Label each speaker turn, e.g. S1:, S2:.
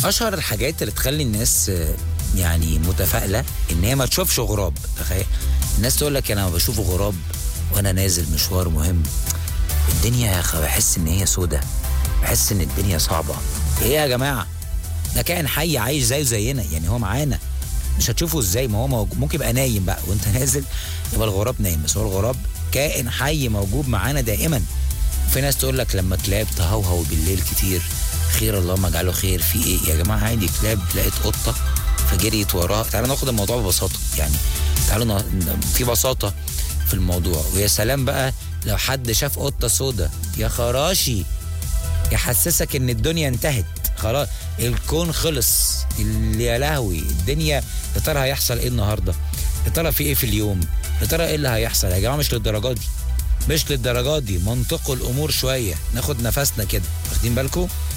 S1: اشهر الحاجات اللي تخلي الناس آه، يعني متفائله ان هي ما تشوفش غراب تخيل الناس تقول لك انا لما بشوف غراب وانا نازل مشوار مهم الدنيا يا اخي بحس ان هي سودة بحس ان الدنيا صعبه ايه يا جماعه ده كائن حي عايش زيه زينا يعني هو معانا مش هتشوفه ازاي ما هو موجود ممكن يبقى نايم بقى وانت نازل يبقى الغراب نايم بس هو الغراب كائن حي موجود معانا دائما في ناس تقول لك لما كلاب تهوهو بالليل كتير خير اللهم اجعله خير في ايه يا جماعه عادي كلاب لقت قطه فجريت وراها تعالوا ناخد الموضوع ببساطه يعني تعالوا ن- في بساطه في الموضوع ويا سلام بقى لو حد شاف قطه سودا يا خراشي يحسسك ان الدنيا انتهت خلاص الكون خلص ال- يا لهوي الدنيا يا ترى هيحصل ايه النهارده يا ترى في ايه في اليوم يا ترى ايه اللي هيحصل يا جماعه مش للدرجه دي مش للدرجه دي منطقوا الامور شويه ناخد نفسنا كده واخدين بالكم